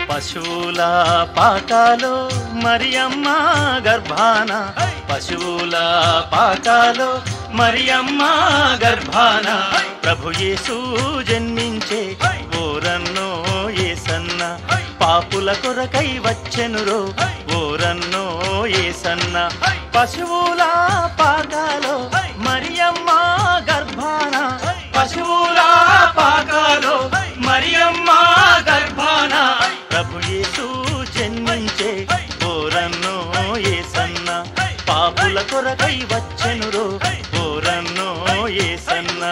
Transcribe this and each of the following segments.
పశువుల పాకాలో మరియమ్మ గర్భాన పశువుల పాకాలో మరియమ్మ గర్భాన ప్రభు యేసు జన్మించే ఓరన్నో ఏసన్న పాపుల కొరకై వచ్చెనురో ఓరన్నో ఏసన్న పశువుల పాకాలో మరియమ్మ గర్భాన పశువుల పాకాలో మరియమ్మ గర్భాన ప్రభు యేసు జన్మించే ఓరన్నో ఏసన్న పాపుల కొరకై వచ్చెనురో ఓరన్నో ఏసన్న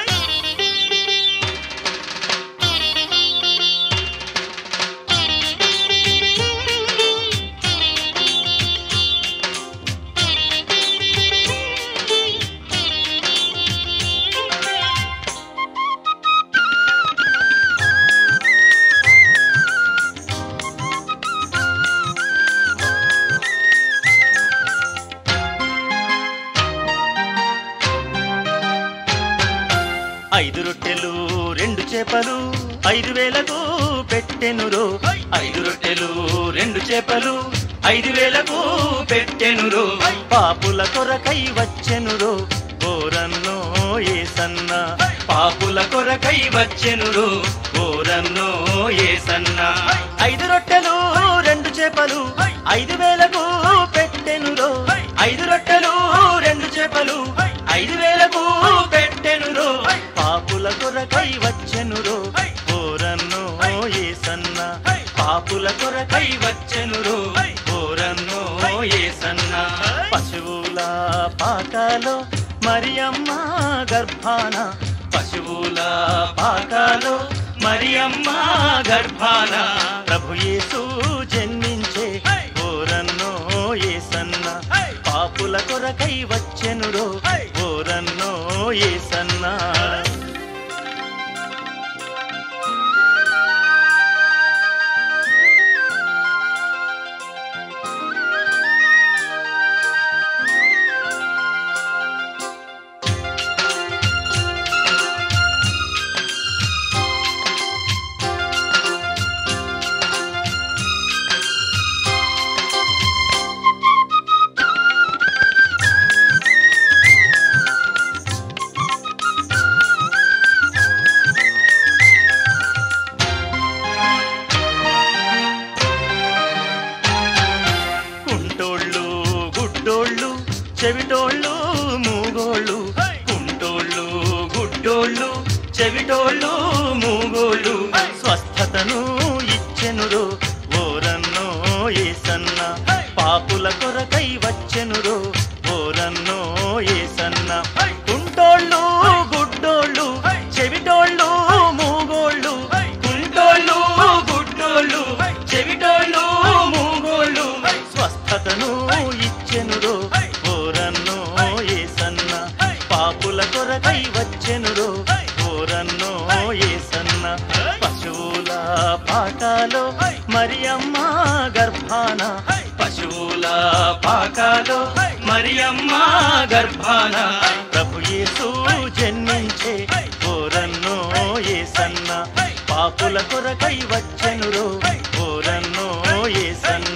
ఐదు రొట్టెలు రెండు చేపలు ఐదు వేలకు పెట్టెనురో ఐదు రొట్టెలు రెండు చేపలు ఐదు వేలకు పెట్టెనురో పాపుల కొరకై వచ్చెనురో ఓరన్నో ఏసన్న పాపుల కొరకై వచ్చెనురో ఓరన్నో ఏసన్న ఐదు రొట్టెలు రెండు చేపలు ఐదు వేలకు పెట్టెనురో ఐదు రొట్టెలు రెండు చేపలు ఐదు వేలకు పెట్టెనురో పాపుల కొరకై వచ్చెనురో ఓరన్నో ఏసన్న పాపుల కొరకై వచ్చెనురో ఓరన్నో ఏసన్న పశువుల పాకాలో మరియమ్మ గర్భాన పశువుల పాకాలో మరియమ్మ గర్భాన ప్రభు యేసు జన్మించే ఓరన్నో ఏసన్న పాపుల కొరకై వచ్చెనురో ఓరన్నో ఏసన్న కుంటోళ్ళు గుడ్డోళ్ళు చెవిటోళ్ళు మూగోళ్ళు కుంటోళ్ళు గుడ్డోళ్ళు చెవిటోళ్ళు మూగోళ్ళు స్వస్థతను ఇచ్చెనురో ఓరన్నో ఏసన్న పాపుల కొరకై వచ్చెనురో ఓరన్నో ఏసన్న కుంటోళ్ళు గుడ్డోళ్ళు చెవిటోళ్ళు మూగోళ్ళు కుంటోళ్ళు గుడ్డోళ్ళు చెవిటోళ్ళు మూగోళ్ళు స్వస్థతను ఇచ్చెనురో ఓరన్నో ఏసన్న పాపుల కొరకై వచ్చెనురో ఓరన్నో ఏసన్న పశువుల పాకాలో మరియమ్మ గర్భాన పశువుల పాకాలో మరియమ్మ గర్భాన ప్రభు యేసు జన్మించే ఓరన్నో ఏసన్న పాపుల కొరకై వచ్చెనురో ఓరన్నో ఏసన్న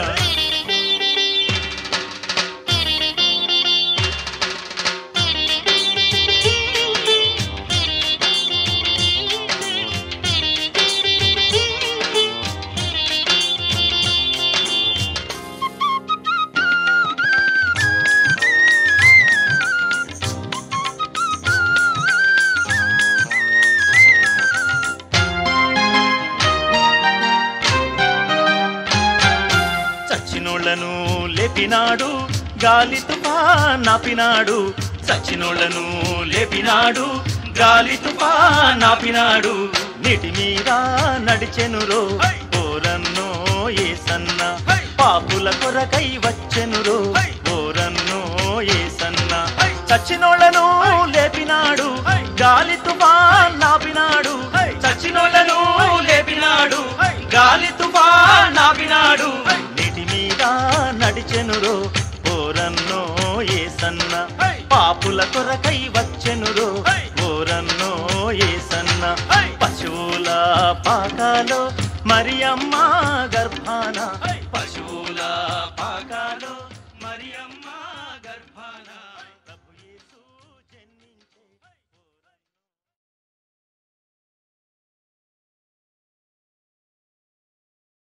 చచ్చినోళ్లను లేపినాడు గాలి తుఫా నాపినాడు చచ్చినోళ్లను లేపినాడు గాలి తుఫా నాపినాడు నీటి మీద నడిచెనురో ఓరన్నో ఏసన్న పాపుల కొరకై వచ్చెనురో ఓరన్నో ఏసన్న చచ్చినోళ్లను లేపినాడు గాలి తుఫా నాపినాడు చచ్చినోళ్లను లేపినాడు గాలి తుఫా నాపినాడు నీటి మీద నడిచెనురో ఓరన్నో ఏసన్న పాపుల కొరకై వచ్చెనురో ఓరన్నో ఏసన్న పశువుల పాకాలో మరియమ్మ మరియమ్మ